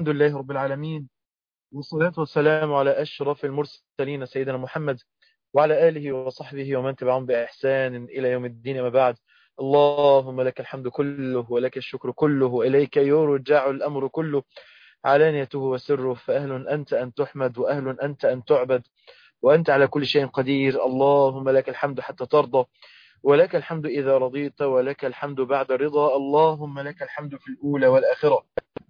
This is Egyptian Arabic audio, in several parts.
الحمد لله رب العالمين والصلاة والسلام على أشرف المرسلين سيدنا محمد وعلى آله وصحبه ومن تبعهم بإحسان إلى يوم الدين ما بعد اللهم لك الحمد كله ولك الشكر كله وإليك يرجع الأمر كله علانيته وسره فأهل أنت أن تحمد وأهل أنت أن تعبد وأنت على كل شيء قدير اللهم لك الحمد حتى ترضى ولك الحمد إذا رضيت ولك الحمد بعد رضا اللهم لك الحمد في الأولى والآخرة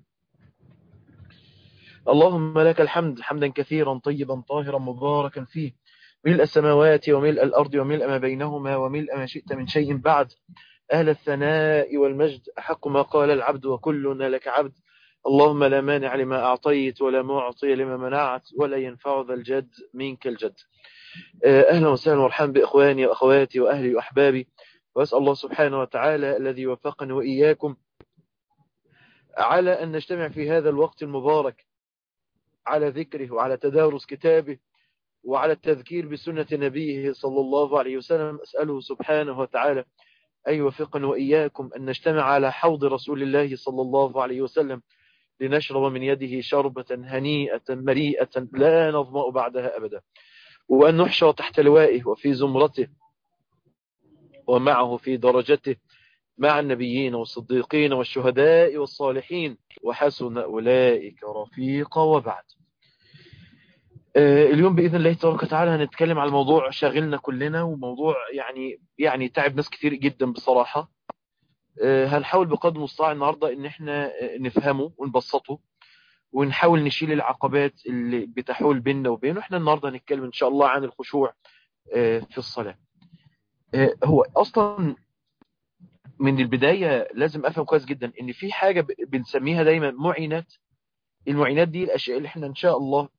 اللهم لك الحمد حمدا كثيرا طيبا طاهرا مباركا فيه ملء السماوات وملء الأرض وملء ما بينهما وملء ما شئت من شيء بعد أهل الثناء والمجد أحق ما قال العبد وكلنا لك عبد اللهم لا مانع لما أعطيت ولا معطي لما منعت ولا ينفع ذا الجد منك الجد أهلا وسهلا ومرحبا بإخواني وأخواتي وأهلي وأحبابي وأسأل الله سبحانه وتعالى الذي وفقني وإياكم على أن نجتمع في هذا الوقت المبارك على ذكره وعلى تدارس كتابه وعلى التذكير بسنة نبيه صلى الله عليه وسلم أسأله سبحانه وتعالى أن يوفقنا وإياكم أن نجتمع على حوض رسول الله صلى الله عليه وسلم لنشرب من يده شربة هنيئة مريئة لا نظمأ بعدها أبدا وأن نحشر تحت لوائه وفي زمرته ومعه في درجته مع النبيين والصديقين والشهداء والصالحين وحسن أولئك رفيقا وبعد اليوم بإذن الله تبارك وتعالى هنتكلم على موضوع شاغلنا كلنا وموضوع يعني يعني تعب ناس كتير جدا بصراحة هنحاول بقدر المستطاع النهاردة ان احنا نفهمه ونبسطه ونحاول نشيل العقبات اللي بتحول بيننا وبينه احنا النهاردة هنتكلم ان شاء الله عن الخشوع في الصلاة هو اصلا من البداية لازم افهم كويس جدا ان في حاجة بنسميها دايما معينات المعينات دي الاشياء اللي احنا ان شاء الله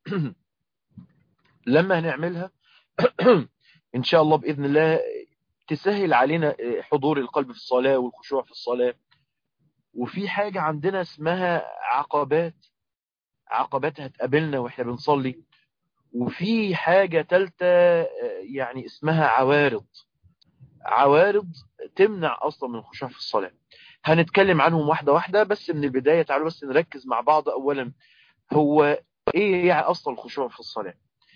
لما هنعملها ان شاء الله باذن الله تسهل علينا حضور القلب في الصلاة والخشوع في الصلاة وفي حاجة عندنا اسمها عقبات عقبات هتقابلنا واحنا بنصلي وفي حاجة تالتة يعني اسمها عوارض عوارض تمنع اصلا من الخشوع في الصلاة هنتكلم عنهم واحدة واحدة بس من البداية تعالوا بس نركز مع بعض اولا هو ايه يعني اصلا الخشوع في الصلاة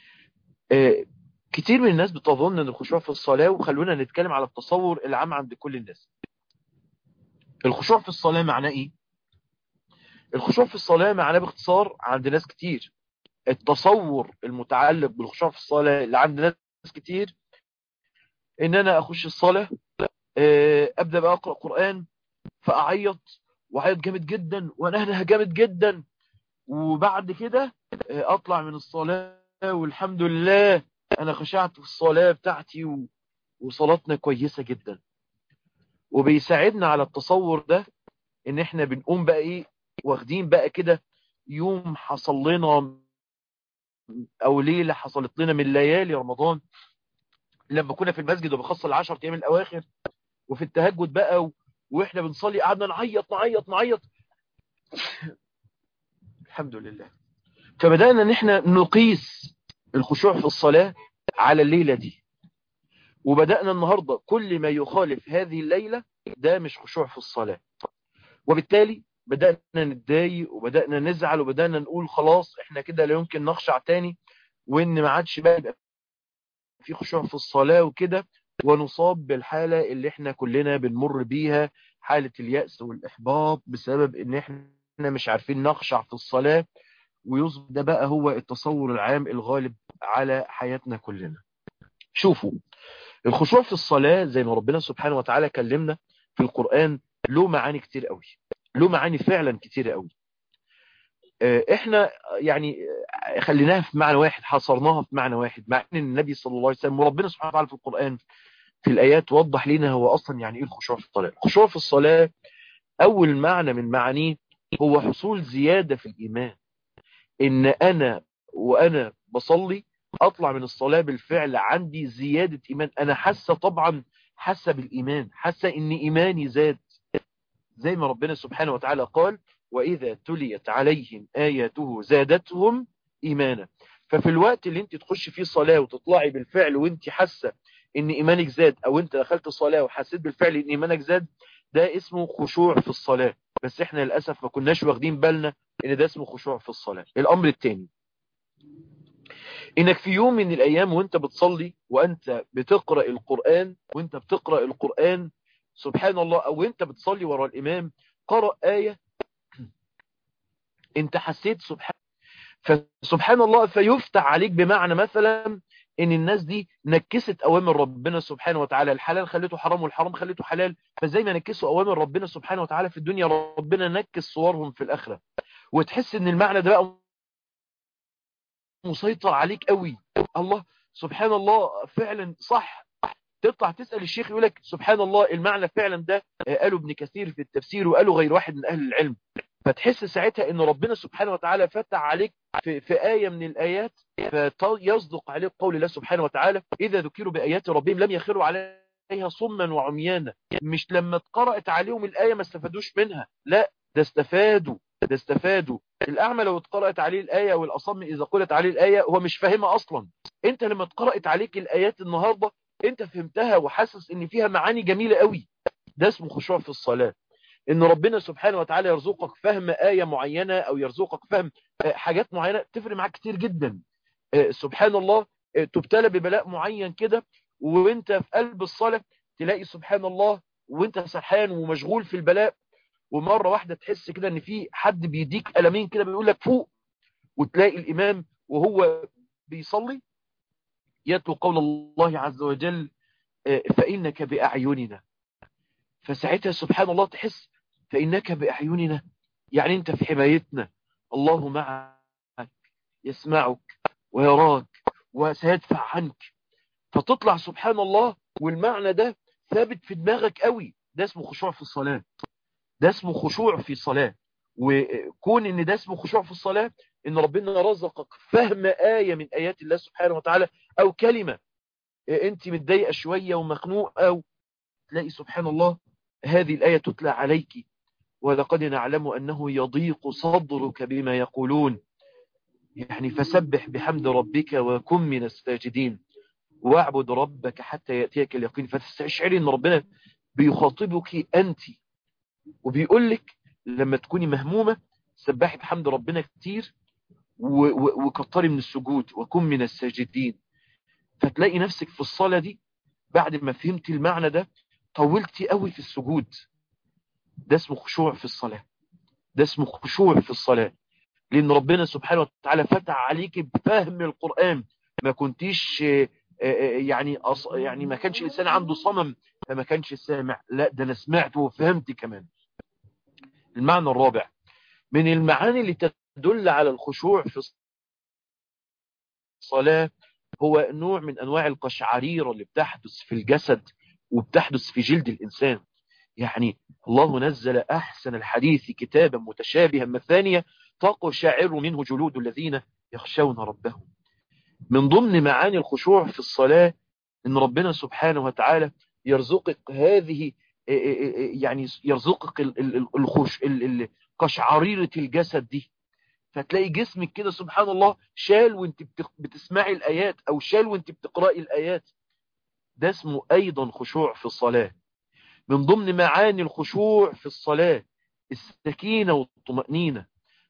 كتير من الناس بتظن ان الخشوع في الصلاة وخلونا نتكلم على التصور العام عند كل الناس الخشوع في الصلاة معناه ايه الخشوع في الصلاة معناه باختصار عند ناس كتير التصور المتعلق بالخشوع في الصلاة اللي عند ناس كتير ان انا اخش الصلاة ابدأ بقى اقرأ قرآن فاعيط واعيط جامد جدا وانهنها جامد جدا وبعد كده اطلع من الصلاة والحمد لله انا خشعت في الصلاة بتاعتي و... وصلاتنا كويسة جدا وبيساعدنا على التصور ده ان احنا بنقوم بقى ايه واخدين بقى كده يوم حصل لنا او ليلة حصلت لنا من ليالي رمضان لما كنا في المسجد وبخاصة العشر ايام الاواخر وفي التهجد بقى و... واحنا بنصلي قعدنا نعيط نعيط نعيط الحمد لله فبدأنا ان احنا نقيس الخشوع في الصلاة على الليلة دي وبدأنا النهاردة كل ما يخالف هذه الليلة ده مش خشوع في الصلاة وبالتالي بدأنا نتضايق وبدأنا نزعل وبدأنا نقول خلاص احنا كده لا يمكن نخشع تاني وان ما عادش بقى يبقى في خشوع في الصلاة وكده ونصاب بالحالة اللي احنا كلنا بنمر بيها حالة اليأس والإحباط بسبب ان احنا مش عارفين نخشع في الصلاة ويصبح ده بقى هو التصور العام الغالب على حياتنا كلنا شوفوا الخشوع في الصلاة زي ما ربنا سبحانه وتعالى كلمنا في القرآن له معاني كتير قوي له معاني فعلا كتير قوي احنا يعني خليناها في معنى واحد حصرناها في معنى واحد مع ان النبي صلى الله عليه وسلم وربنا سبحانه وتعالى في القرآن في الآيات وضح لنا هو أصلا يعني إيه الخشوع في الصلاة الخشوع في الصلاة أول معنى من معانيه هو حصول زيادة في الإيمان ان انا وانا بصلي اطلع من الصلاة بالفعل عندي زيادة ايمان انا حاسة طبعا حاسة بالايمان حاسة ان ايماني زاد زي ما ربنا سبحانه وتعالى قال واذا تليت عليهم اياته زادتهم ايمانا ففي الوقت اللي انت تخش فيه صلاة وتطلعي بالفعل وانت حاسة ان ايمانك زاد او انت دخلت صلاة وحسيت بالفعل ان ايمانك زاد ده اسمه خشوع في الصلاة بس احنا للأسف ما كناش واخدين بالنا ان ده اسمه خشوع في الصلاة الامر الثاني انك في يوم من الايام وانت بتصلي وانت بتقرأ القرآن وانت بتقرأ القرآن سبحان الله او انت بتصلي ورا الامام قرأ آية انت حسيت سبحان فسبحان الله فيفتح عليك بمعنى مثلا ان الناس دي نكست اوامر ربنا سبحانه وتعالى الحلال خليته حرام والحرام خليته حلال فزي ما نكسوا اوامر ربنا سبحانه وتعالى في الدنيا ربنا نكس صورهم في الاخره وتحس ان المعنى ده بقى مسيطر عليك قوي الله سبحان الله فعلا صح تطلع تسأل الشيخ يقول لك سبحان الله المعنى فعلا ده قالوا ابن كثير في التفسير وقالوا غير واحد من اهل العلم فتحس ساعتها ان ربنا سبحانه وتعالى فتح عليك في, في آية من الآيات فيصدق عليك قول الله سبحانه وتعالى إذا ذكروا بآيات ربهم لم يخروا عليها صما وعميانا مش لما اتقرأت عليهم الآية ما استفادوش منها لا ده استفادوا ده استفادوا الأعمى لو اتقرأت عليه الآية والأصم إذا قلت عليه الآية هو مش فاهمها أصلا انت لما اتقرأت عليك الآيات النهاردة انت فهمتها وحاسس ان فيها معاني جميلة قوي ده اسمه خشوع في الصلاة ان ربنا سبحانه وتعالى يرزقك فهم آية معينة او يرزقك فهم حاجات معينة تفرق معاك كتير جدا سبحان الله تبتلى ببلاء معين كده وانت في قلب الصلاة تلاقي سبحان الله وانت سرحان ومشغول في البلاء ومرة واحدة تحس كده ان في حد بيديك ألمين كده بيقول لك فوق وتلاقي الإمام وهو بيصلي يتلو قول الله عز وجل فإنك بأعيننا فساعتها سبحان الله تحس فإنك بأعيننا يعني أنت في حمايتنا الله معك يسمعك ويراك وسيدفع عنك فتطلع سبحان الله والمعنى ده ثابت في دماغك قوي ده اسمه خشوع في الصلاة ده اسمه خشوع في الصلاة وكون ان ده اسمه خشوع في الصلاة ان ربنا رزقك فهم آية من آيات الله سبحانه وتعالى او كلمة انت متضايقة شوية ومخنوقة او تلاقي سبحان الله هذه الآية تتلى عليك ولقد نعلم أنه يضيق صدرك بما يقولون يعني فسبح بحمد ربك وكن من الساجدين واعبد ربك حتى يأتيك اليقين فتستشعري أن ربنا بيخاطبك أنت وبيقول لك لما تكوني مهمومة سبحي بحمد ربنا كتير وكتري من السجود وكن من الساجدين فتلاقي نفسك في الصلاة دي بعد ما فهمت المعنى ده طولتي قوي في السجود ده اسمه خشوع في الصلاة ده اسمه خشوع في الصلاة لأن ربنا سبحانه وتعالى فتح عليك بفهم القرآن ما كنتيش يعني أص... يعني ما كانش الإنسان عنده صمم فما كانش سامع لا ده أنا سمعت وفهمت كمان المعنى الرابع من المعاني اللي تدل على الخشوع في الصلاة هو نوع من أنواع القشعريرة اللي بتحدث في الجسد وبتحدث في جلد الإنسان يعني الله نزل أحسن الحديث كتابا متشابها مثانية تقشعر منه جلود الذين يخشون ربهم من ضمن معاني الخشوع في الصلاة إن ربنا سبحانه وتعالى يرزقك هذه يعني يرزقك الخش قشعريرة الجسد دي فتلاقي جسمك كده سبحان الله شال وانت بتسمعي الآيات أو شال وانت بتقرأي الآيات ده اسمه أيضا خشوع في الصلاة من ضمن معاني الخشوع في الصلاة السكينة والطمأنينة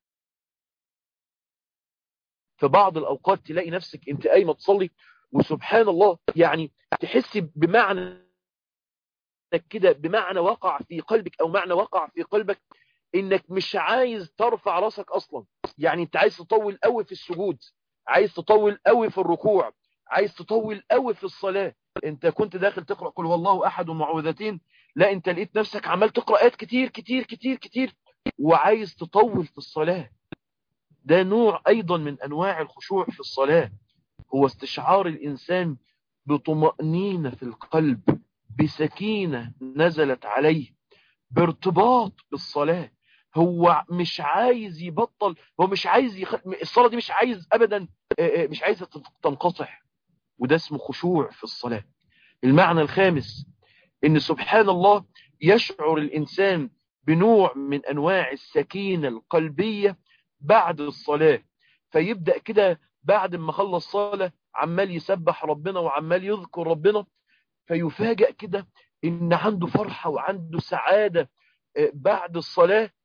في بعض الأوقات تلاقي نفسك انت قايمة تصلي وسبحان الله يعني تحسي بمعنى كده بمعنى وقع في قلبك أو معنى وقع في قلبك انك مش عايز ترفع راسك اصلا يعني انت عايز تطول قوي في السجود عايز تطول قوي في الركوع عايز تطول قوي في الصلاة انت كنت داخل تقرأ قل والله احد ومعوذتين لا انت لقيت نفسك عمال تقرأ آيات كتير كتير كتير كتير وعايز تطول في الصلاة ده نوع ايضا من انواع الخشوع في الصلاة هو استشعار الانسان بطمأنينة في القلب بسكينة نزلت عليه بارتباط بالصلاة هو مش عايز يبطل هو مش عايز يخ... الصلاة دي مش عايز ابدا مش عايزة تنقطع وده اسمه خشوع في الصلاة المعنى الخامس ان سبحان الله يشعر الانسان بنوع من انواع السكينة القلبية بعد الصلاة فيبدأ كده بعد ما خلص صلاة عمال يسبح ربنا وعمال يذكر ربنا فيفاجأ كده ان عنده فرحة وعنده سعادة بعد الصلاة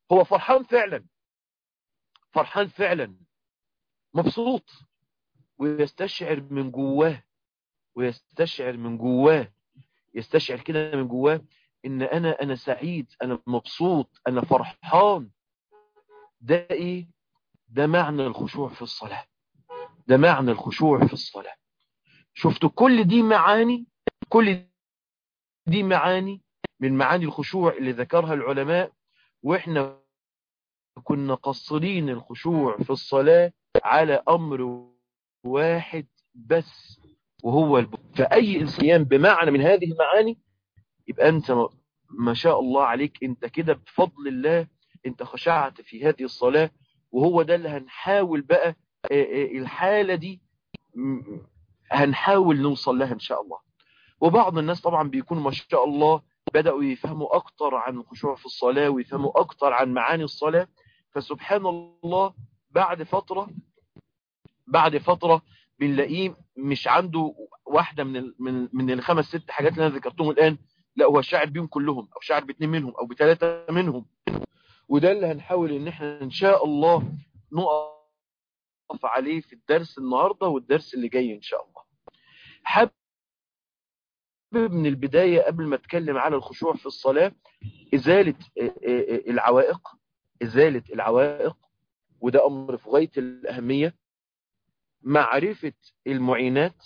هو فرحان فعلا فرحان فعلا مبسوط ويستشعر من جواه ويستشعر من جواه يستشعر كده من جواه ان انا انا سعيد انا مبسوط انا فرحان ده ايه ده معنى الخشوع في الصلاة ده معنى الخشوع في الصلاة شفتوا كل دي معاني كل دي معاني من معاني الخشوع اللي ذكرها العلماء واحنا كنا قصرين الخشوع في الصلاة على امر واحد بس وهو الب... فأي إنسان بمعنى من هذه المعاني يبقى أنت ما شاء الله عليك أنت كده بفضل الله أنت خشعت في هذه الصلاة وهو ده اللي هنحاول بقى الحالة دي هنحاول نوصل لها إن شاء الله وبعض الناس طبعا بيكونوا ما شاء الله بدأوا يفهموا أكتر عن الخشوع في الصلاة ويفهموا أكتر عن معاني الصلاة فسبحان الله بعد فترة بعد فترة بنلاقيه مش عنده واحدة من ال من من الخمس ست حاجات اللي انا ذكرتهم الآن لا هو شاعر بيهم كلهم او شاعر باثنين منهم او بثلاثة منهم وده اللي هنحاول ان احنا ان شاء الله نقف عليه في الدرس النهاردة والدرس اللي جاي ان شاء الله حابب من البداية قبل ما اتكلم على الخشوع في الصلاة ازالة العوائق ازالة العوائق وده امر في غاية الاهمية معرفة المعينات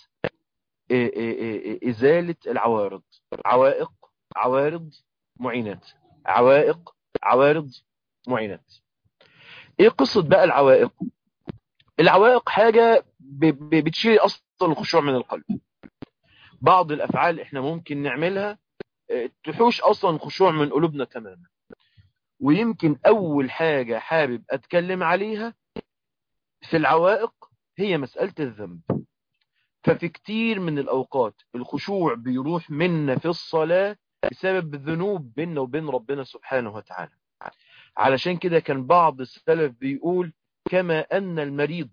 إزالة العوارض عوائق عوارض معينات عوائق عوارض معينات ايه قصة بقى العوائق العوائق حاجة بتشيل اصلا الخشوع من القلب بعض الافعال احنا ممكن نعملها تحوش اصلا الخشوع من قلوبنا تماما ويمكن اول حاجة حابب اتكلم عليها في العوائق هي مسألة الذنب ففي كتير من الأوقات الخشوع بيروح منا في الصلاة بسبب الذنوب بيننا وبين ربنا سبحانه وتعالى علشان كده كان بعض السلف بيقول كما أن المريض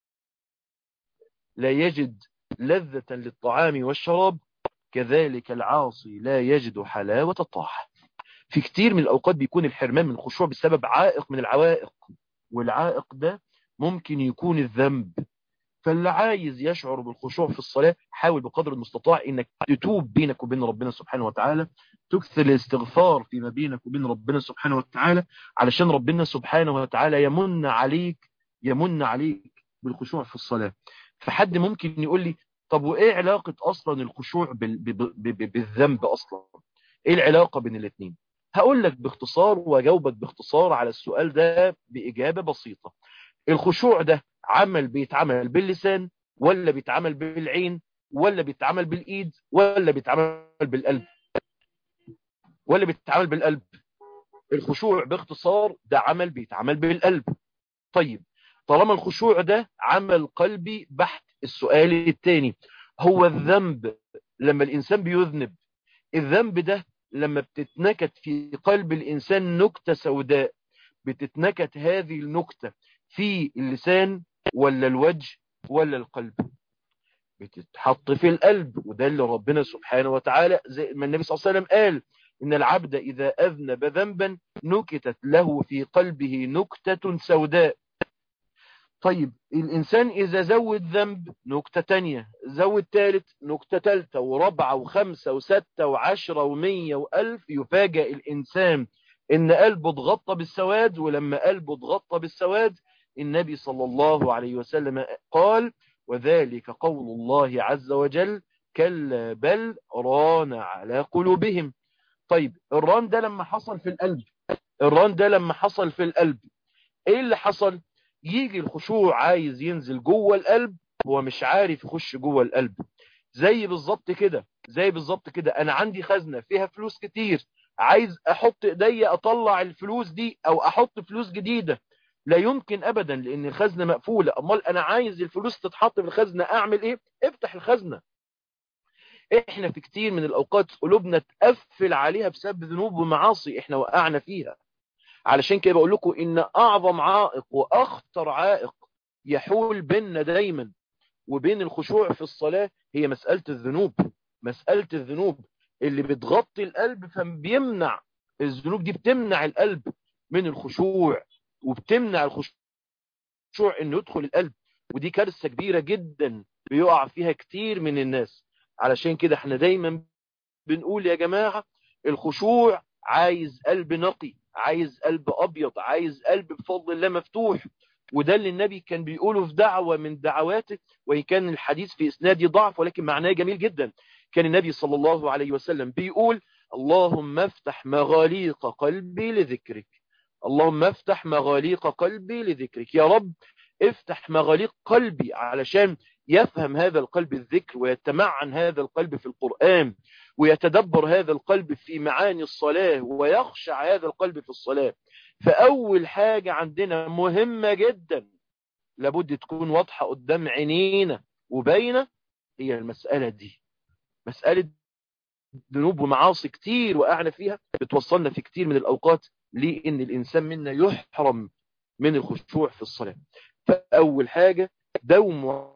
لا يجد لذة للطعام والشراب كذلك العاصي لا يجد حلاوة الطاعة في كتير من الأوقات بيكون الحرمان من الخشوع بسبب عائق من العوائق والعائق ده ممكن يكون الذنب فاللي عايز يشعر بالخشوع في الصلاة حاول بقدر المستطاع انك تتوب بينك وبين ربنا سبحانه وتعالى تكثر الاستغفار فيما بينك وبين ربنا سبحانه وتعالى علشان ربنا سبحانه وتعالى يمن عليك يمن عليك بالخشوع في الصلاة فحد ممكن يقول لي طب وايه علاقة اصلا الخشوع بالذنب اصلا ايه العلاقة بين الاثنين هقول لك باختصار واجاوبك باختصار على السؤال ده باجابة بسيطة الخشوع ده عمل بيتعمل باللسان ولا بيتعمل بالعين ولا بيتعمل بالايد ولا بيتعمل بالقلب ولا بيتعمل بالقلب الخشوع باختصار ده عمل بيتعمل بالقلب طيب طالما الخشوع ده عمل قلبي بحت السؤال الثاني هو الذنب لما الانسان بيذنب الذنب ده لما بتتنكت في قلب الانسان نكتة سوداء بتتنكت هذه النكتة في اللسان ولا الوجه ولا القلب بتتحط في القلب وده اللي ربنا سبحانه وتعالى زي ما النبي صلى الله عليه وسلم قال إن العبد إذا أذنب ذنبا نكتت له في قلبه نكتة سوداء طيب الإنسان إذا زود ذنب نكتة تانية زود ثالث نكتة ثالثة وربعة وخمسة وستة وعشرة ومية وألف يفاجأ الإنسان إن قلبه اتغطى بالسواد ولما قلبه اتغطى بالسواد النبي صلى الله عليه وسلم قال وذلك قول الله عز وجل كلا بل ران على قلوبهم طيب الران ده لما حصل في القلب الران ده لما حصل في القلب ايه اللي حصل يجي الخشوع عايز ينزل جوه القلب هو مش عارف يخش جوه القلب زي بالظبط كده زي بالظبط كده انا عندي خزنة فيها فلوس كتير عايز احط ايديا اطلع الفلوس دي او احط فلوس جديدة لا يمكن ابدا لان الخزنة مقفولة امال انا عايز الفلوس تتحط في الخزنة اعمل ايه افتح الخزنة احنا في كتير من الاوقات قلوبنا تقفل عليها بسبب ذنوب ومعاصي احنا وقعنا فيها علشان كده بقول لكم ان اعظم عائق واخطر عائق يحول بيننا دايما وبين الخشوع في الصلاة هي مسألة الذنوب مسألة الذنوب اللي بتغطي القلب فبيمنع الذنوب دي بتمنع القلب من الخشوع وبتمنع الخشوع انه يدخل القلب ودي كارثة كبيرة جدا بيقع فيها كتير من الناس علشان كده احنا دايما بنقول يا جماعة الخشوع عايز قلب نقي عايز قلب ابيض عايز قلب بفضل الله مفتوح وده اللي النبي كان بيقوله في دعوة من دعواته وإن كان الحديث في إسنادي ضعف ولكن معناه جميل جدا كان النبي صلى الله عليه وسلم بيقول اللهم افتح مغاليق قلبي لذكرك اللهم افتح مغاليق قلبي لذكرك يا رب افتح مغاليق قلبي علشان يفهم هذا القلب الذكر ويتمعن هذا القلب في القرآن ويتدبر هذا القلب في معاني الصلاة ويخشع هذا القلب في الصلاة فأول حاجة عندنا مهمة جدا لابد تكون واضحة قدام عينينا وباينة هي المسألة دي مسألة ذنوب ومعاصي كتير وقعنا فيها بتوصلنا في كتير من الأوقات لأن الإنسان منا يحرم من الخشوع في الصلاة فأول حاجة دوم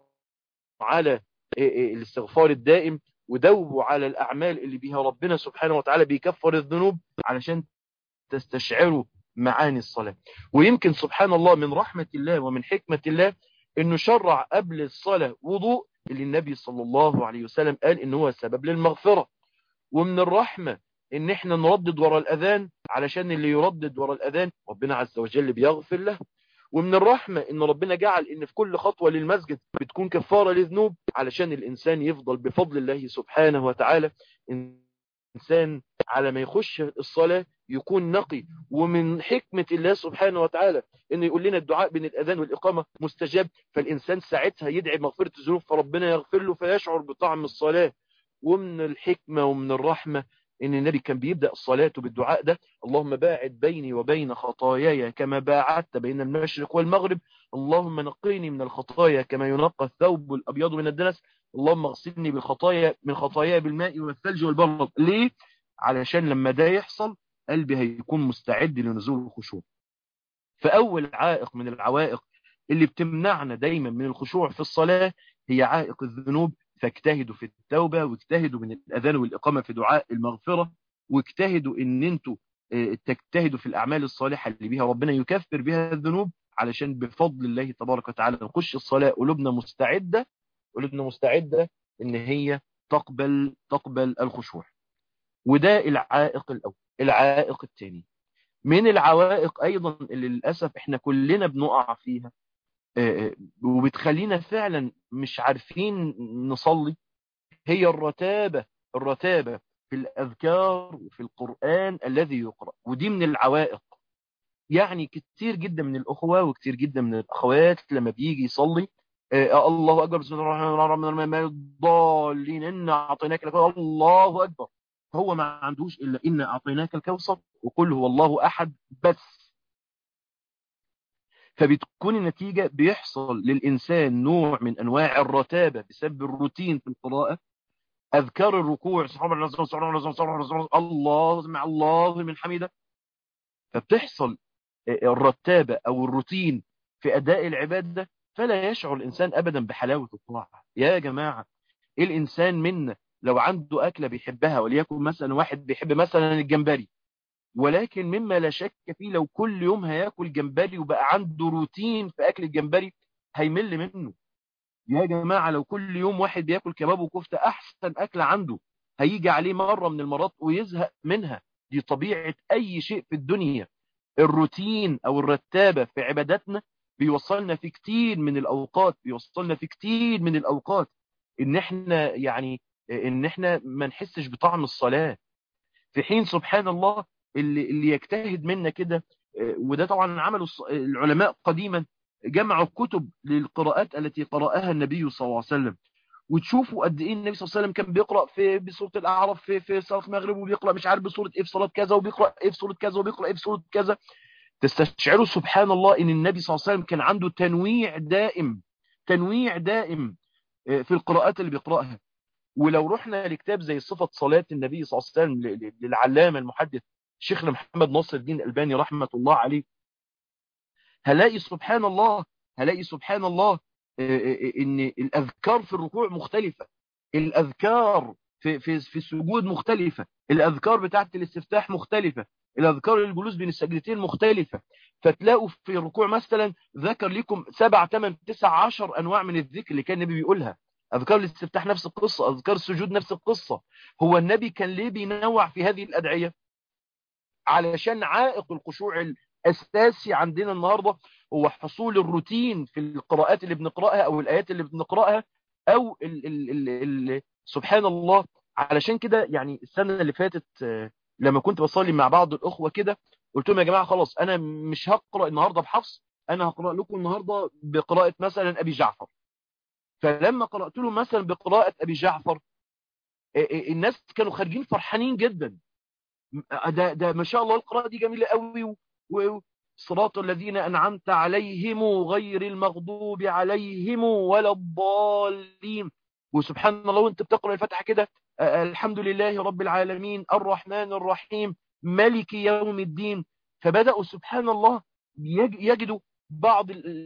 على الاستغفار الدائم ودوبوا على الأعمال اللي بيها ربنا سبحانه وتعالى بيكفر الذنوب علشان تستشعروا معاني الصلاة ويمكن سبحان الله من رحمة الله ومن حكمة الله انه شرع قبل الصلاة وضوء اللي النبي صلى الله عليه وسلم قال ان هو سبب للمغفرة ومن الرحمة ان احنا نردد ورا الاذان علشان اللي يردد ورا الاذان ربنا عز وجل بيغفر له ومن الرحمة ان ربنا جعل ان في كل خطوة للمسجد بتكون كفارة لذنوب علشان الانسان يفضل بفضل الله سبحانه وتعالى انسان على ما يخش الصلاة يكون نقي ومن حكمة الله سبحانه وتعالى انه يقول لنا الدعاء بين الاذان والاقامة مستجاب فالانسان ساعتها يدعي مغفرة الذنوب فربنا يغفر له فيشعر بطعم الصلاة ومن الحكمة ومن الرحمة ان النبي كان بيبدأ الصلاة بالدعاء ده اللهم باعد بيني وبين خطاياي كما باعدت بين المشرق والمغرب اللهم نقيني من الخطايا كما ينقى الثوب الابيض من الدنس اللهم اغسلني بالخطايا من خطاياي بالماء والثلج والبرد ليه علشان لما ده يحصل قلبي هيكون مستعد لنزول الخشوع فاول عائق من العوائق اللي بتمنعنا دايما من الخشوع في الصلاة هي عائق الذنوب فاجتهدوا في التوبة واجتهدوا من الأذان والإقامة في دعاء المغفرة واجتهدوا ان انتوا تجتهدوا في الأعمال الصالحة اللي بيها ربنا يكفر بها الذنوب علشان بفضل الله تبارك وتعالى نخش الصلاة قلوبنا مستعدة قلوبنا مستعدة ان هي تقبل تقبل الخشوع وده العائق الأول العائق الثاني من العوائق أيضا اللي للأسف احنا كلنا بنقع فيها وبتخلينا فعلا مش عارفين نصلي هي الرتابة الرتابة في الأذكار وفي القرآن الذي يقرأ ودي من العوائق يعني كتير جدا من الأخوة وكتير جدا من الأخوات لما بيجي يصلي آه الله أكبر بسم الله الرحمن الرحيم ما الضالين إن أعطيناك الكوثر الله أكبر هو ما عندوش إلا إن أعطيناك الكوثر وقل هو الله أحد بس فبتكون النتيجة بيحصل للإنسان نوع من أنواع الرتابة بسبب الروتين في القراءة أذكار الركوع سبحان الله سبحان الله سبحان الله الله مع الله من حميدة فبتحصل الرتابة أو الروتين في أداء العبادة فلا يشعر الإنسان أبدا بحلاوة الطاعة يا جماعة الإنسان منا لو عنده أكلة بيحبها وليكن مثلا واحد بيحب مثلا الجمبري ولكن مما لا شك فيه لو كل يوم هياكل جمبري وبقى عنده روتين في أكل الجمبري هيمل منه يا جماعة لو كل يوم واحد بياكل كباب وكفتة أحسن أكل عنده هيجي عليه مرة من المرات ويزهق منها دي طبيعة أي شيء في الدنيا الروتين أو الرتابة في عباداتنا بيوصلنا في كتير من الأوقات بيوصلنا في كتير من الأوقات إن إحنا يعني إن إحنا ما نحسش بطعم الصلاة في حين سبحان الله اللي, اللي يجتهد منا كده وده طبعا عملوا العلماء قديما جمعوا كتب للقراءات التي قرأها النبي صلى الله عليه وسلم وتشوفوا قد ايه النبي صلى الله عليه وسلم كان بيقرأ في بسورة الأعراف في في صلاة المغرب وبيقرأ مش عارف بسورة ايه في صلاة كذا وبيقرأ ايه في سورة كذا وبيقرأ ايه في سورة كذا تستشعروا سبحان الله ان النبي صلى الله عليه وسلم كان عنده تنويع دائم تنويع دائم في القراءات اللي بيقرأها ولو رحنا لكتاب زي صفة صلاة النبي صلى الله عليه وسلم للعلامة المحدث شيخنا محمد ناصر الدين الألباني رحمة الله عليه هلاقي سبحان الله هلاقي سبحان الله ان الاذكار في الركوع مختلفة الاذكار في في في السجود مختلفة الاذكار بتاعه الاستفتاح مختلفة الاذكار للجلوس بين السجدتين مختلفة فتلاقوا في الركوع مثلا ذكر لكم سبع ثمان تسع عشر انواع من الذكر اللي كان النبي بيقولها اذكار الاستفتاح نفس القصة اذكار السجود نفس القصة هو النبي كان ليه بينوع في هذه الادعية علشان عائق الخشوع الاساسي عندنا النهاردة هو حصول الروتين في القراءات اللي بنقرأها او الايات اللي بنقرأها او ال ال ال ال سبحان الله علشان كده يعني السنة اللي فاتت لما كنت بصلي مع بعض الاخوة كده قلت لهم يا جماعة خلاص انا مش هقرأ النهاردة بحفص انا هقرأ لكم النهاردة بقراءة مثلا ابي جعفر فلما قرأت لهم مثلا بقراءة ابي جعفر الناس كانوا خارجين فرحانين جدا ده, ده ما شاء الله القراءة دي جميلة قوي صراط الذين أنعمت عليهم غير المغضوب عليهم ولا الضالين وسبحان الله وانت بتقرأ الفتحة كده الحمد لله رب العالمين الرحمن الرحيم ملك يوم الدين فبدأوا سبحان الله يجدوا بعض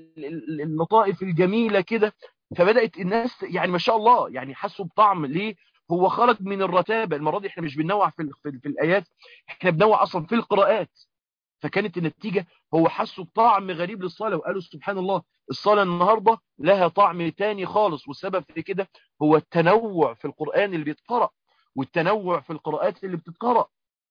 اللطائف الجميلة كده فبدأت الناس يعني ما شاء الله يعني حسوا بطعم ليه هو خرج من الرتابة المرة دي احنا مش بننوع في, في, في الآيات احنا بنوع أصلا في القراءات فكانت النتيجة هو حسوا بطعم غريب للصلاة وقالوا سبحان الله الصلاة النهاردة لها طعم تاني خالص والسبب في كده هو التنوع في القرآن اللي بيتقرأ والتنوع في القراءات اللي بتتقرأ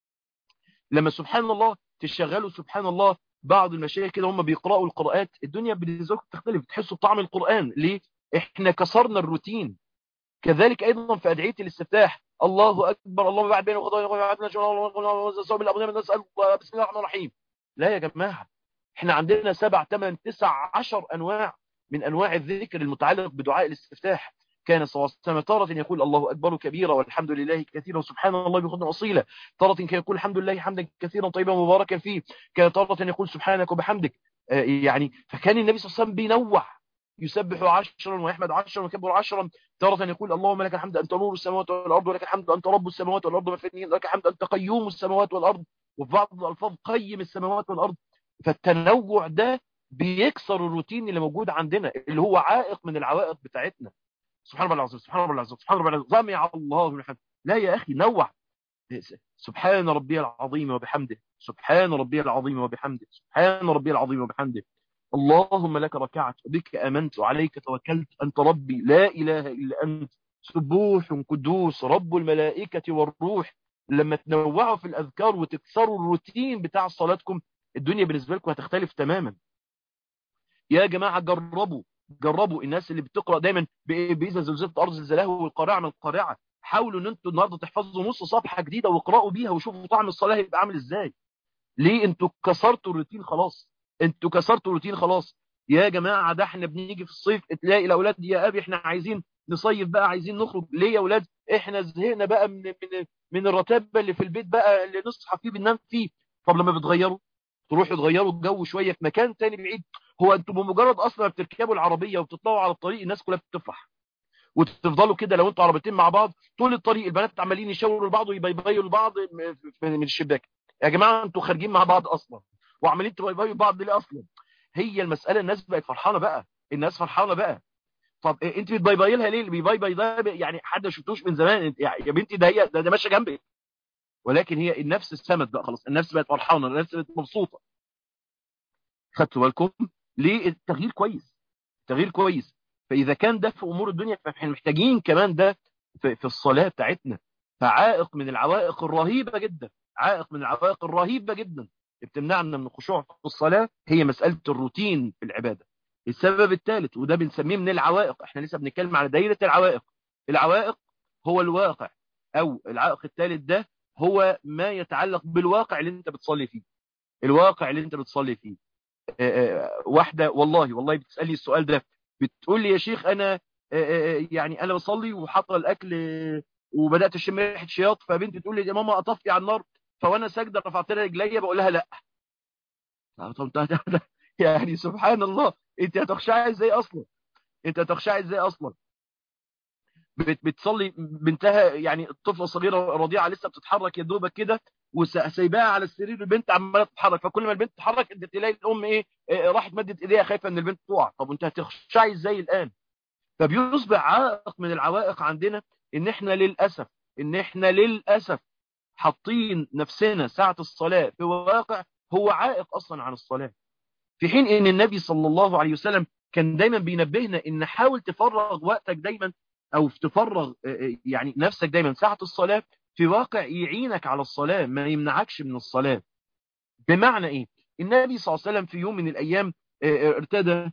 لما سبحان الله تشغلوا سبحان الله بعض المشايخ كده هم بيقرأوا القراءات الدنيا بالنسبة لكم تختلف تحسوا بطعم القرآن ليه؟ احنا كسرنا الروتين كذلك ايضا في ادعيه الاستفتاح الله اكبر الله بعد بينه وقضاء وعدنا صوب الابناء نسال بسم الله الرحمن الرحيم لا يا جماعه احنا عندنا سبع ثمان تسع عشر انواع من انواع الذكر المتعلق بدعاء الاستفتاح كان صلى الله عليه وسلم تارة يقول الله أكبر كبيرا والحمد لله كثيرا وسبحان الله بخطن أصيلا تارة كان يقول الحمد لله حمدا كثيرا طيبا مباركا فيه كان تارة يقول سبحانك وبحمدك يعني فكان النبي صلى الله عليه وسلم بينوع يسبح عشرا ويحمد عشرا ويكبر عشرا تارة يقول اللهم لك الحمد أنت نور السماوات والأرض ولك الحمد أنت رب السماوات والأرض وفنين لك الحمد أنت قيوم السماوات والأرض وفي بعض الألفاظ قيم السماوات والأرض فالتنوع ده بيكسر الروتين اللي موجود عندنا اللي هو عائق من العوائق بتاعتنا سبحان الله العظيم سبحان الله العظيم سبحان الله العظيم سمع الله من حمد لا يا أخي نوع سبحان ربي العظيم وبحمده سبحان ربي العظيم وبحمده سبحان ربي العظيم وبحمده اللهم لك ركعت وبك أمنت وعليك توكلت أنت ربي لا إله إلا أنت سبوح قدوس رب الملائكة والروح لما تنوعوا في الأذكار وتكسروا الروتين بتاع صلاتكم الدنيا بالنسبة لكم هتختلف تماما يا جماعة جربوا جربوا الناس اللي بتقرأ دايما بإذا زلزلة الأرض زلزالها والقارعة من القارعة حاولوا ان انتوا النهارده تحفظوا نص صفحة جديدة واقرأوا بيها وشوفوا طعم الصلاة هيبقى عامل ازاي ليه انتوا كسرتوا الروتين خلاص انتوا كسرتوا الروتين خلاص يا جماعة ده احنا بنيجي في الصيف تلاقي الاولاد يا ابي احنا عايزين نصيف بقى عايزين نخرج ليه يا اولاد احنا زهقنا بقى من من من الرتابه اللي في البيت بقى اللي نصحى فيه بننام فيه طب لما بتغيروا تروحوا تغيروا الجو شويه في مكان تاني بعيد هو انتوا بمجرد اصلا بتركبوا العربيه وبتطلعوا على الطريق الناس كلها بتفرح وتفضلوا كده لو انتوا عربيتين مع بعض طول الطريق البنات عمالين يشاوروا لبعض ويبيبيوا لبعض من الشباك يا جماعه انتوا خارجين مع بعض اصلا وعمالين تبيبيوا بعض ليه اصلا هي المساله الناس بقت فرحانه بقى الناس فرحانه بقى طب انت بتبيبي لها ليه اللي بيبيبي ده يعني حد ما شفتوش من زمان يا بنتي ده هي ده, ده ماشيه جنبك ولكن هي النفس السمت بقى خلاص النفس بقت فرحانه النفس بقت مبسوطه خدتوا بالكم ليه التغيير كويس التغيير كويس فاذا كان ده في امور الدنيا فاحنا محتاجين كمان ده في, في الصلاه بتاعتنا فعائق من العوائق الرهيبه جدا عائق من العوائق الرهيبه جدا بتمنعنا من الخشوع في الصلاه هي مساله الروتين في العباده السبب الثالث وده بنسميه من العوائق احنا لسه بنتكلم على دايره العوائق العوائق هو الواقع او العائق الثالث ده هو ما يتعلق بالواقع اللي انت بتصلي فيه الواقع اللي انت بتصلي فيه واحدة والله والله بتسألي السؤال ده بتقول لي يا شيخ انا يعني انا بصلي وحاطه الاكل وبدات اشم ريحه شياط فبنتي تقول لي يا ماما اطفي على النار فوانا ساجده رفعت لها رجليا بقول لها لا يعني سبحان الله انت هتخشعي ازاي اصلا انت هتخشعي ازاي اصلا بتصلي بنتها يعني الطفله الصغيره رضيعه لسه بتتحرك يا دوبك كده وسايباها على السرير البنت عماله تتحرك فكل ما البنت تتحرك انت تلاقي الام ايه, إيه راحت مدت ايديها خايفه ان البنت تقع طب انت هتخشعي ازاي الان فبيصبح عائق من العوائق عندنا ان احنا للاسف ان احنا للاسف حاطين نفسنا ساعة الصلاة في واقع هو عائق أصلا عن الصلاة في حين ان النبي صلى الله عليه وسلم كان دايما بينبهنا ان حاول تفرغ وقتك دايما او تفرغ يعني نفسك دايما ساعة الصلاة في واقع يعينك على الصلاة ما يمنعكش من الصلاة بمعنى ايه النبي صلى الله عليه وسلم في يوم من الايام ارتدى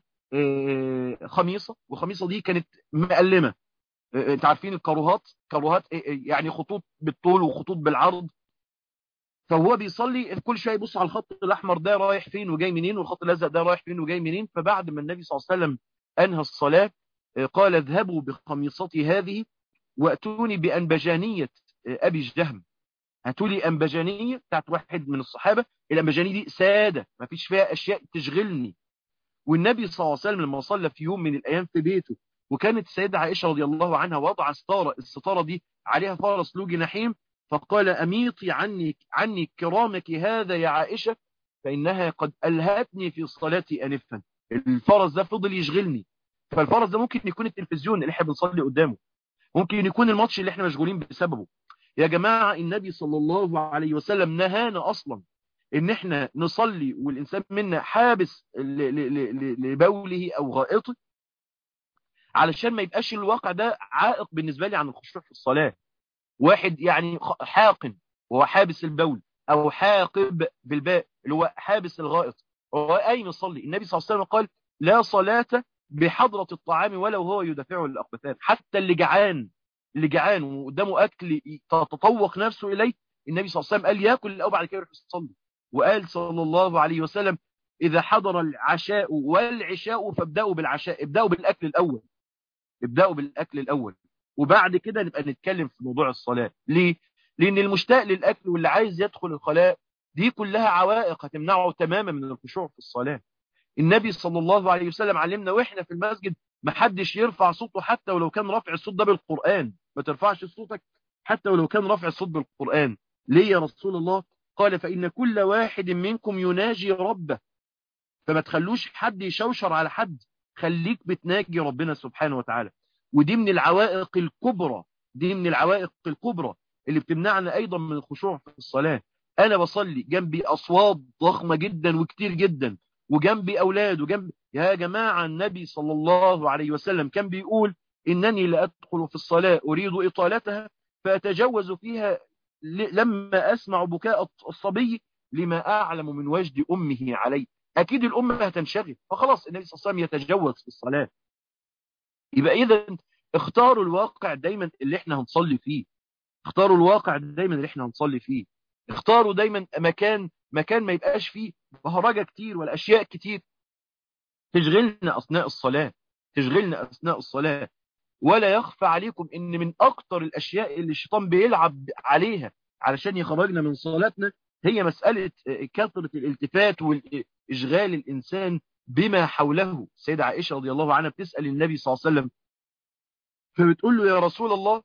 خميصة والخميصة دي كانت مقلمة انت عارفين الكروهات كروهات يعني خطوط بالطول وخطوط بالعرض فهو بيصلي كل شويه يبص على الخط الاحمر ده رايح فين وجاي منين والخط الازرق ده رايح فين وجاي منين فبعد ما النبي صلى الله عليه وسلم انهى الصلاه قال اذهبوا بخميصتي هذه واتوني بانبجانيه ابي الجهم هاتوا لي انبجانيه بتاعت واحد من الصحابه الانبجانيه دي ساده ما فيش فيها اشياء تشغلني والنبي صلى الله عليه وسلم لما صلى في يوم من الايام في بيته وكانت السيده عائشه رضي الله عنها وضع ستاره الستاره دي عليها فرس له جناحين فقال أميطي عني عني كرامك هذا يا عائشة فإنها قد ألهتني في صلاتي أنفا الفرس ده فضل يشغلني فالفرس ده ممكن يكون التلفزيون اللي احنا بنصلي قدامه ممكن يكون الماتش اللي احنا مشغولين بسببه يا جماعة النبي صلى الله عليه وسلم نهانا أصلا ان احنا نصلي والإنسان منا حابس لبوله أو غائطه علشان ما يبقاش الواقع ده عائق بالنسبة لي عن الخشوع في الصلاة واحد يعني حاقن وهو حابس البول او حاقب بالباء اللي هو حابس الغائط وهو قايم يصلي النبي صلى الله عليه وسلم قال لا صلاة بحضرة الطعام ولو هو يدافعه للأقبثان حتى اللي جعان اللي جعان وقدامه أكل تتطوق نفسه إليه النبي صلى الله عليه وسلم قال ياكل أو بعد كده يروح يصلي وقال صلى الله عليه وسلم إذا حضر العشاء والعشاء فابدأوا بالعشاء ابدأوا بالأكل الأول ابدأوا بالأكل الأول وبعد كده نبقى نتكلم في موضوع الصلاة ليه؟ لأن المشتاق للأكل واللي عايز يدخل الخلاء دي كلها عوائق هتمنعه تماما من الخشوع في الصلاة النبي صلى الله عليه وسلم علمنا وإحنا في المسجد ما حدش يرفع صوته حتى ولو كان رفع الصوت ده بالقرآن ما ترفعش صوتك حتى ولو كان رفع الصوت بالقرآن ليه يا رسول الله قال فإن كل واحد منكم يناجي ربه فما تخلوش حد يشوشر على حد خليك بتناجي ربنا سبحانه وتعالى ودي من العوائق الكبرى دي من العوائق الكبرى اللي بتمنعنا ايضا من الخشوع في الصلاة انا بصلي جنبي اصوات ضخمة جدا وكتير جدا وجنبي اولاد وجنبي يا جماعة النبي صلى الله عليه وسلم كان بيقول انني لادخل في الصلاة اريد اطالتها فاتجوز فيها لما اسمع بكاء الصبي لما اعلم من وجد امه علي اكيد الام هتنشغل فخلاص النبي صلى الله عليه وسلم يتجوز في الصلاة يبقى اذا اختاروا الواقع دايما اللي احنا هنصلي فيه اختاروا الواقع دايما اللي احنا هنصلي فيه اختاروا دايما مكان مكان ما يبقاش فيه بهرجة كتير ولا اشياء كتير تشغلنا اثناء الصلاة تشغلنا اثناء الصلاة ولا يخفى عليكم ان من اكتر الاشياء اللي الشيطان بيلعب عليها علشان يخرجنا من صلاتنا هي مسألة كثرة الالتفات والاشغال الانسان بما حوله سيدة عائشة رضي الله عنها بتسأل النبي صلى الله عليه وسلم فبتقول له يا رسول الله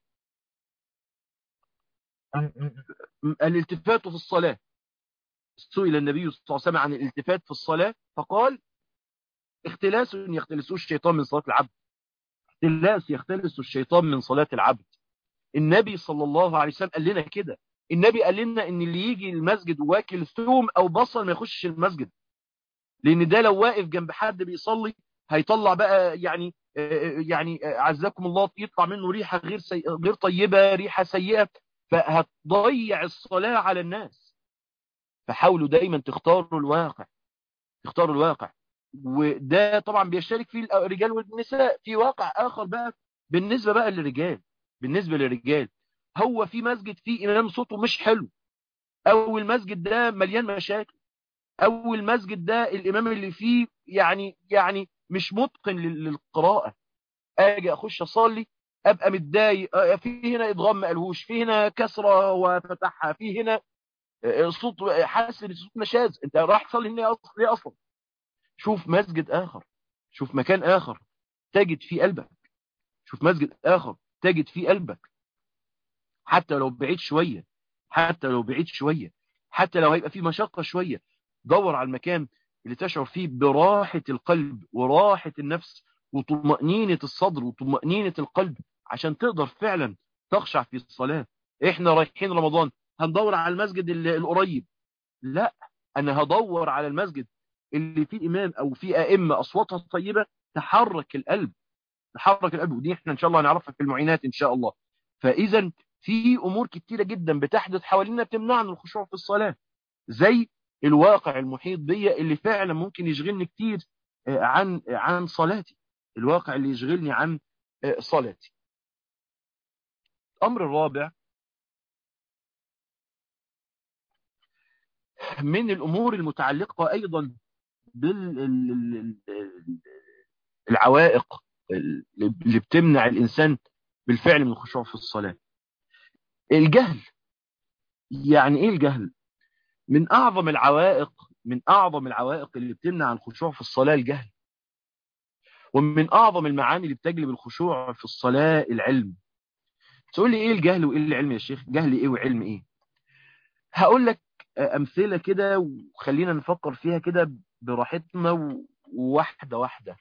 الالتفات في الصلاة سئل النبي صلى الله عليه وسلم عن الالتفات في الصلاة فقال اختلاس يختلسه الشيطان من صلاة العبد اختلاس يختلس الشيطان من صلاة العبد النبي صلى الله عليه وسلم قال لنا كده النبي قال لنا ان اللي يجي المسجد واكل ثوم او بصل ما يخشش المسجد لان ده لو واقف جنب حد بيصلي هيطلع بقى يعني يعني عزكم الله يطلع منه ريحة غير سي... غير طيبة ريحة سيئة فهتضيع الصلاة على الناس فحاولوا دايما تختاروا الواقع تختاروا الواقع وده طبعا بيشترك فيه الرجال والنساء في واقع آخر بقى بالنسبة بقى للرجال بالنسبة للرجال هو في مسجد فيه إمام صوته مش حلو أو المسجد ده مليان مشاكل أو المسجد ده الإمام اللي فيه يعني يعني مش متقن للقراءة أجي أخش أصلي أبقى متضايق في هنا إدغام ما قالهوش في هنا كسرة وفتحها في هنا صوت حاسس ان صوت نشاز انت راح تصلي هنا ليه اصلا شوف مسجد اخر شوف مكان اخر تجد فيه قلبك شوف مسجد اخر تجد فيه قلبك حتى لو بعيد شوية حتى لو بعيد شوية حتى لو هيبقى فيه مشقة شوية دور على المكان اللي تشعر فيه براحة القلب وراحة النفس وطمأنينة الصدر وطمأنينة القلب عشان تقدر فعلا تخشع في الصلاة احنا رايحين رمضان هندور على المسجد القريب لا انا هدور على المسجد اللي فيه امام او فيه ائمه اصواتها طيبه تحرك القلب تحرك القلب ودي احنا ان شاء الله هنعرفها في المعينات ان شاء الله فاذا في امور كتيره جدا بتحدث حوالينا بتمنعنا الخشوع في الصلاه زي الواقع المحيط بيا اللي فعلا ممكن يشغلني كتير عن عن صلاتي الواقع اللي يشغلني عن صلاتي الامر الرابع من الامور المتعلقه ايضا بالعوائق اللي بتمنع الانسان بالفعل من الخشوع في الصلاه الجهل يعني ايه الجهل من اعظم العوائق من اعظم العوائق اللي بتمنع الخشوع في الصلاه الجهل ومن اعظم المعاني اللي بتجلب الخشوع في الصلاه العلم تقول لي ايه الجهل وايه العلم يا شيخ جهل ايه وعلم ايه هقول لك امثله كده وخلينا نفكر فيها كده براحتنا وواحده واحده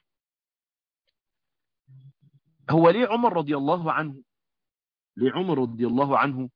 هو ليه عمر رضي الله عنه ليه عمر رضي الله عنه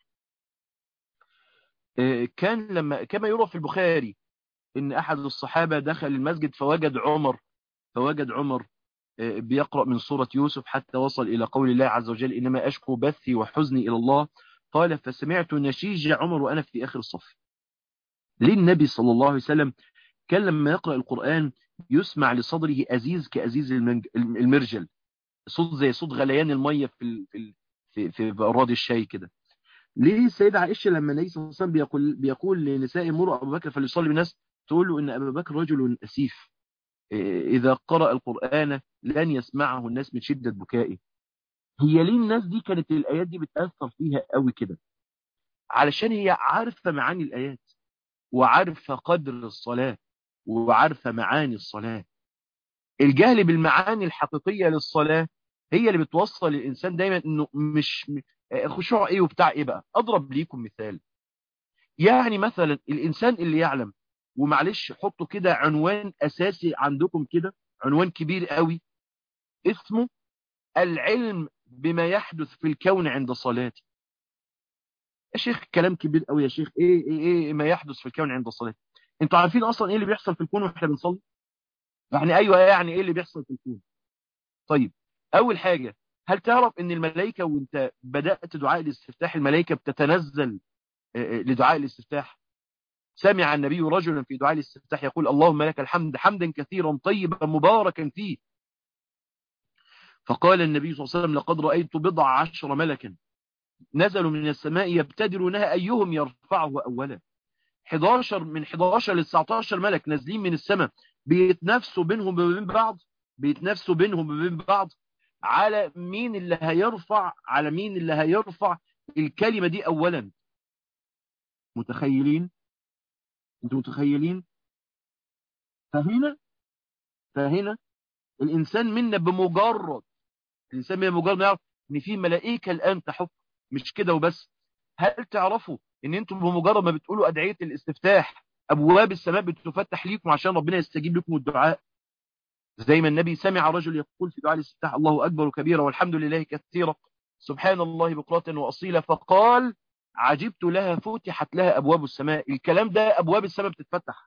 كان لما كما يروى في البخاري ان احد الصحابه دخل المسجد فوجد عمر فوجد عمر بيقرأ من سورة يوسف حتى وصل إلى قول الله عز وجل إنما أشكو بثي وحزني إلى الله قال فسمعت نشيج عمر وأنا في آخر الصف ليه النبي صلى الله عليه وسلم كان لما يقرأ القرآن يسمع لصدره أزيز كأزيز المرجل صوت زي صوت غليان المية في في في, في أراضي الشاي كده ليه السيدة عائشة لما النبي صلى الله عليه وسلم بيقول بيقول لنساء مروا أبو بكر فليصلي بالناس تقول له إن أبا بكر رجل أسيف إذا قرأ القرآن لن يسمعه الناس من شدة بكائه هي ليه الناس دي كانت الآيات دي بتأثر فيها قوي كده علشان هي عارفة معاني الآيات وعارفة قدر الصلاة وعارفة معاني الصلاة الجهل بالمعاني الحقيقية للصلاة هي اللي بتوصل الإنسان دايما إنه مش خشوع إيه وبتاع إيه بقى أضرب ليكم مثال يعني مثلا الإنسان اللي يعلم ومعلش حطوا كده عنوان أساسي عندكم كده عنوان كبير قوي اسمه العلم بما يحدث في الكون عند صلاتي يا شيخ كلام كبير قوي يا شيخ ايه ايه ايه ما يحدث في الكون عند الصلاه انتوا عارفين اصلا ايه اللي بيحصل في الكون واحنا بنصلي يعني ايوه يعني ايه اللي بيحصل في الكون طيب اول حاجه هل تعرف ان الملائكه وانت بدات دعاء الاستفتاح الملائكه بتتنزل لدعاء الاستفتاح سمع النبي رجلا في دعاء الاستفتاح يقول اللهم لك الحمد حمدا كثيرا طيبا مباركا فيه فقال النبي صلى الله عليه وسلم لقد رأيت بضع عشر ملكا نزلوا من السماء يبتدرونها أيهم يرفعه أولا 11 من 11 ل 19 ملك نازلين من السماء بيتنافسوا بينهم وبين بعض بيتنافسوا بينهم وبين بعض على مين اللي هيرفع على مين اللي هيرفع الكلمة دي أولا متخيلين انتوا متخيلين فهنا فهنا الإنسان منا بمجرد الإنسان منا بمجرد ما يعرف إن في ملائكة الآن تحف مش كده وبس هل تعرفوا إن أنتم بمجرد ما بتقولوا أدعية الاستفتاح أبواب السماء بتفتح ليكم عشان ربنا يستجيب لكم الدعاء زي ما النبي سمع رجل يقول في دعاء الاستفتاح الله أكبر كبيرا والحمد لله كثيرا سبحان الله بكرة وأصيلا فقال عجبت لها فتحت لها أبواب السماء الكلام ده أبواب السماء بتتفتح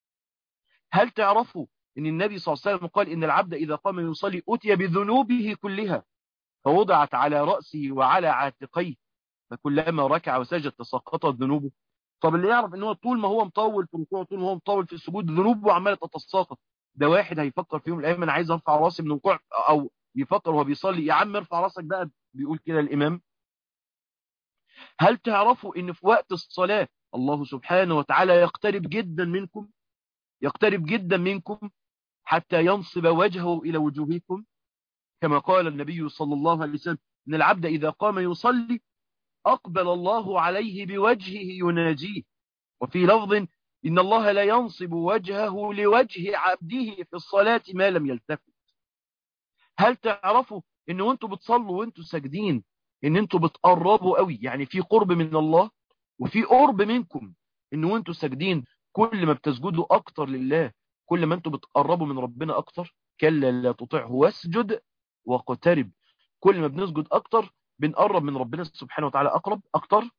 هل تعرفوا ان النبي صلى الله عليه وسلم قال ان العبد اذا قام يصلي اتي بذنوبه كلها فوضعت على رأسه وعلى عاتقيه فكلما ركع وسجد تساقطت ذنوبه طب اللي يعرف ان هو طول ما هو مطول في الركوع طول ما هو مطول في السجود ذنوبه عماله تتساقط ده واحد هيفكر في يوم من الايام انا عايز ارفع راسي من الركوع او يفكر وهو بيصلي يا عم ارفع راسك بقى بيقول كده الامام هل تعرفوا ان في وقت الصلاه الله سبحانه وتعالى يقترب جدا منكم يقترب جدا منكم حتى ينصب وجهه إلى وجوهكم كما قال النبي صلى الله عليه وسلم إن العبد إذا قام يصلي أقبل الله عليه بوجهه يناجيه وفي لفظ إن الله لا ينصب وجهه لوجه عبده في الصلاة ما لم يلتفت هل تعرفوا إن وانتوا بتصلوا وانتوا ساجدين إن انتوا بتقربوا قوي يعني في قرب من الله وفي قرب منكم إن وانتوا ساجدين كل ما بتسجدوا أكتر لله كل ما انتوا بتقربوا من ربنا أكتر كلا لا تطيعه واسجد واقترب كل ما بنسجد أكتر بنقرب من ربنا سبحانه وتعالى أقرب أكتر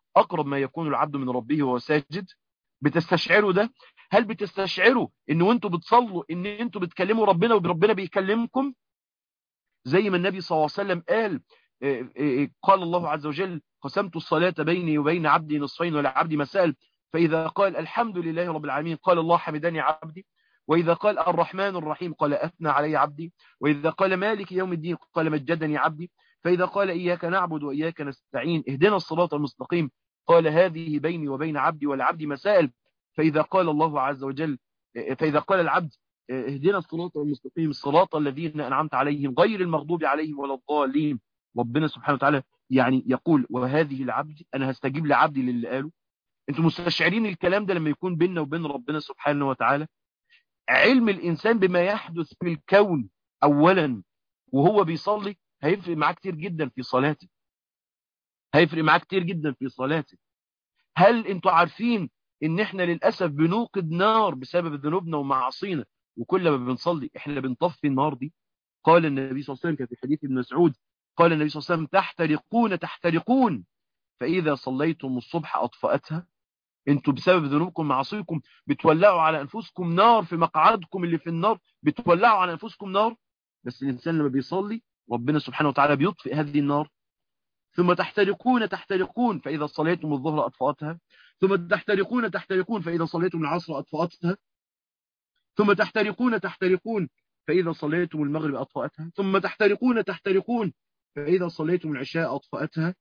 أقرب ما يكون العبد من ربه وهو ساجد بتستشعروا ده هل بتستشعروا ان وانتوا بتصلوا ان انتوا بتكلموا ربنا وربنا بيكلمكم زي ما النبي صلى الله عليه وسلم قال قال الله عز وجل قسمت الصلاة بيني وبين عبدي نصفين ولعبدي مسائل فإذا قال الحمد لله رب العالمين قال الله حمدني عبدي وإذا قال الرحمن الرحيم قال أثنى علي عبدي وإذا قال مالك يوم الدين قال مجدني عبدي فإذا قال إياك نعبد وإياك نستعين اهدنا الصراط المستقيم قال هذه بيني وبين عبدي والعبد مسائل فإذا قال الله عز وجل فإذا قال العبد اهدنا الصراط المستقيم الصراط الذين أنعمت عليهم غير المغضوب عليهم ولا الضالين ربنا سبحانه وتعالى يعني يقول وهذه العبد أنا هستجيب لعبدي للي قاله انتم مستشعرين الكلام ده لما يكون بيننا وبين ربنا سبحانه وتعالى علم الإنسان بما يحدث في الكون أولا وهو بيصلي هيفرق معاه كتير جدا في صلاته هيفرق معاه كتير جدا في صلاته هل انتوا عارفين ان احنا للأسف بنوقد نار بسبب ذنوبنا ومعاصينا وكل ما بنصلي احنا بنطفي النار دي قال النبي صلى الله عليه وسلم كان في حديث ابن مسعود قال النبي صلى الله عليه وسلم تحترقون تحترقون فإذا صليتم الصبح أطفأتها انتوا بسبب ذنوبكم معاصيكم بتولعوا على أنفسكم نار في مقعدكم اللي في النار بتولعوا على أنفسكم نار بس الإنسان لما بيصلي ربنا سبحانه وتعالى بيطفئ هذه النار ثم تحترقون تحترقون فإذا صليتم الظهر أطفأتها ثم تحترقون تحترقون فإذا صليتم العصر أطفأتها ثم تحترقون تحترقون فإذا صليتم المغرب أطفأتها ثم تحترقون تحترقون فإذا صليتم العشاء أطفأتها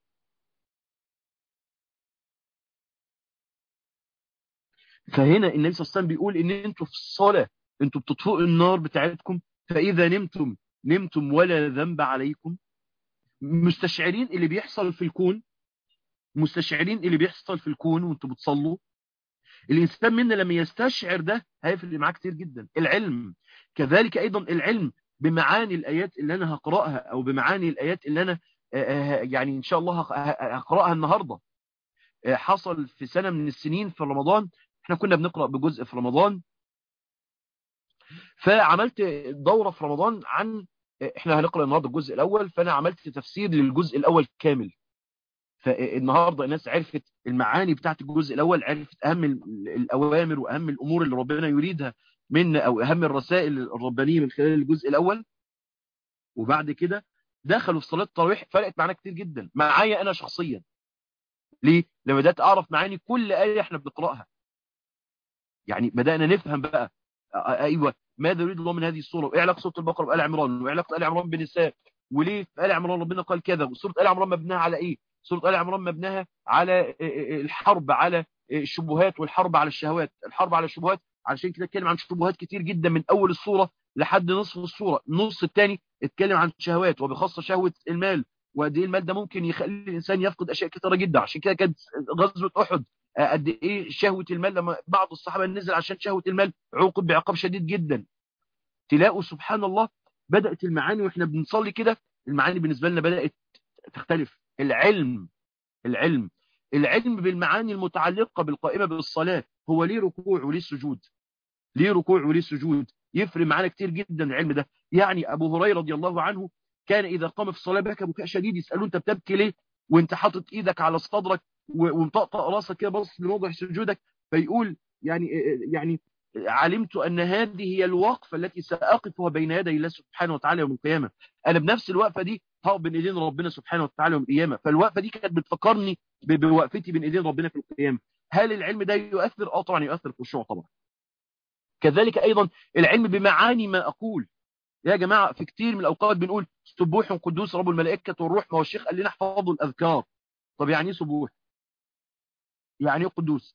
فهنا النبي صلى الله عليه وسلم بيقول ان انتوا في الصلاة انتوا بتطفئوا النار بتاعتكم فإذا نمتم نمتم ولا ذنب عليكم مستشعرين اللي بيحصل في الكون مستشعرين اللي بيحصل في الكون وانتوا بتصلوا الإنسان منا لما يستشعر ده هيفرق معاه كتير جدا العلم كذلك أيضا العلم بمعاني الآيات اللي أنا هقرأها أو بمعاني الآيات اللي أنا يعني إن شاء الله هقرأها النهاردة حصل في سنة من السنين في رمضان احنا كنا بنقرأ بجزء في رمضان فعملت دورة في رمضان عن احنا هنقرأ النهاردة الجزء الأول فأنا عملت تفسير للجزء الأول كامل فالنهاردة الناس عرفت المعاني بتاعت الجزء الأول عرفت أهم الأوامر وأهم الأمور اللي ربنا يريدها منا أو أهم الرسائل الربانية من خلال الجزء الأول وبعد كده دخلوا في صلاة التراويح فرقت معانا كتير جدا معايا أنا شخصيا ليه؟ لما بدأت أعرف معاني كل آية احنا بنقرأها يعني بدأنا نفهم بقى أيوة ماذا يريد الله من هذه الصورة وإيه علاقة سورة البقرة بآل عمران وإيه علاقة آل عمران بنساء وليه في آل عمران ربنا قال كذا وسورة آل عمران مبناها على إيه سورة آل عمران مبناها على الحرب على الشبهات والحرب على الشهوات الحرب على الشبهات علشان كده اتكلم عن شبهات كتير جدا من أول الصورة لحد نصف الصورة النص الثاني اتكلم عن شهوات وبخاصة شهوة المال وقد ايه المال ده ممكن يخلي الانسان يفقد اشياء كثيره جدا عشان كده كانت غزوه احد قد ايه شهوه المال لما بعض الصحابه نزل عشان شهوه المال عوقب بعقاب شديد جدا تلاقوا سبحان الله بدات المعاني واحنا بنصلي كده المعاني بالنسبه لنا بدات تختلف العلم العلم العلم بالمعاني المتعلقه بالقائمه بالصلاه هو ليه ركوع وليه سجود ليه ركوع وليه سجود يفرق معانا كتير جدا العلم ده يعني ابو هريره رضي الله عنه كان إذا قام في الصلاة بكى بكاء شديد يسألوه أنت بتبكي ليه وانت حاطط إيدك على صدرك ومطقطق راسك كده بص لموضع سجودك فيقول يعني يعني علمت أن هذه هي الوقفة التي سأقفها بين يدي الله سبحانه وتعالى يوم القيامة أنا بنفس الوقفة دي هقف بين إيدين ربنا سبحانه وتعالى يوم القيامة فالوقفة دي كانت بتفكرني بوقفتي بين إيدين ربنا في القيامة هل العلم ده يؤثر؟ اه طبعا يؤثر في الخشوع طبعا كذلك أيضا العلم بمعاني ما أقول يا جماعة في كتير من الأوقات بنقول سبوح قدوس رب الملائكة والروح ما هو الشيخ قال لنا احفظوا الأذكار طب يعني ايه سبوح يعني ايه قدوس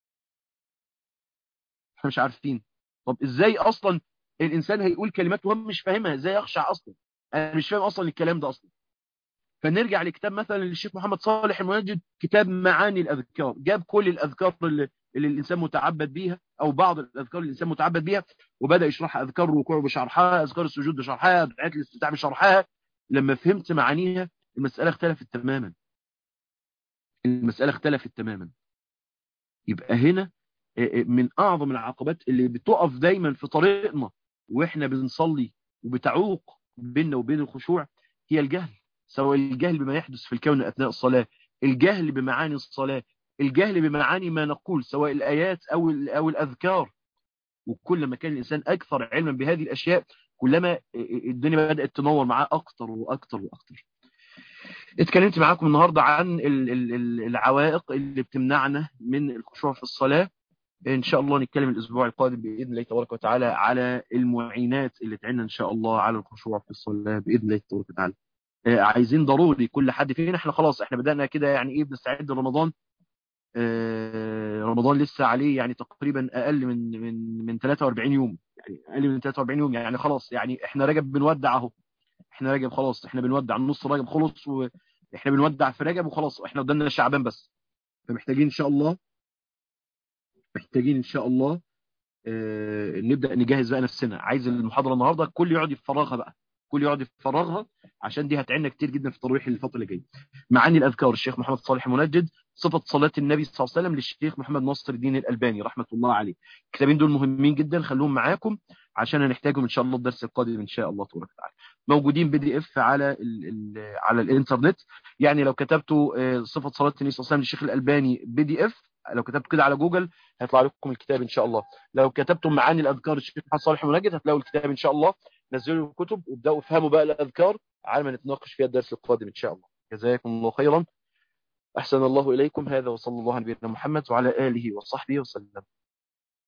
احنا مش عارفين طب ازاي أصلا الإنسان هيقول كلمات وهم مش فاهمها ازاي يخشع أصلا أنا مش فاهم أصلا الكلام ده أصلا فنرجع لكتاب مثلا للشيخ محمد صالح المنجد كتاب معاني الأذكار جاب كل الأذكار اللي, اللي الإنسان متعبد بيها أو بعض الأذكار اللي الإنسان متعبد بيها وبدأ يشرحها أذكار الركوع بشرحها أذكار السجود بشرحها دعاءات الاستفتاح بشرحها لما فهمت معانيها المسألة اختلفت تماما المسألة اختلفت تماما يبقى هنا من أعظم العقبات اللي بتقف دايما في طريقنا وإحنا بنصلي وبتعوق بيننا وبين الخشوع هي الجهل سواء الجهل بما يحدث في الكون أثناء الصلاة الجهل بمعاني الصلاة الجهل بمعاني ما نقول سواء الآيات أو أو الأذكار وكل ما كان الإنسان أكثر علما بهذه الأشياء كلما الدنيا بدأت تنور معاه أكتر وأكتر وأكتر اتكلمت معاكم النهاردة عن العوائق اللي بتمنعنا من الخشوع في الصلاة ان شاء الله نتكلم الاسبوع القادم باذن الله تبارك وتعالى على المعينات اللي تعيننا ان شاء الله على الخشوع في الصلاه باذن الله تبارك وتعالى آه عايزين ضروري كل حد فينا احنا خلاص احنا بدانا كده يعني ايه بنستعد لرمضان آه رمضان لسه عليه يعني تقريبا اقل من من من 43 يوم يعني اقل من 43 يوم يعني خلاص يعني احنا رجب بنودع اهو احنا رجب خلاص احنا بنودع نص رجب خلص واحنا بنودع في رجب وخلاص احنا قدامنا شعبان بس فمحتاجين ان شاء الله محتاجين ان شاء الله آه نبدا نجهز بقى نفسنا عايز المحاضره النهارده كل يقعد يفرغها بقى كل يقعد يفرغها عشان دي هتعيننا كتير جدا في ترويح الفتره اللي جايه معاني الاذكار الشيخ محمد صالح المنجد صفه صلاه النبي صلى الله عليه وسلم للشيخ محمد ناصر الدين الالباني رحمه الله عليه الكتابين دول مهمين جدا خلوهم معاكم عشان هنحتاجهم ان شاء الله الدرس القادم ان شاء الله تبارك وتعالى موجودين بي دي اف على ال ال على الانترنت يعني لو كتبتوا صفه صلاه النبي صلى الله عليه وسلم للشيخ الالباني بي دي اف لو كتبت كده على جوجل هيطلع لكم الكتاب ان شاء الله لو كتبتم معاني الاذكار الشيخ محمد صالح المنجد هتلاقوا الكتاب ان شاء الله نزلوا الكتب وابداوا افهموا بقى الاذكار على ما نتناقش فيها الدرس القادم ان شاء الله جزاكم الله خيرا احسن الله اليكم هذا وصلى الله على نبينا محمد وعلى اله وصحبه وسلم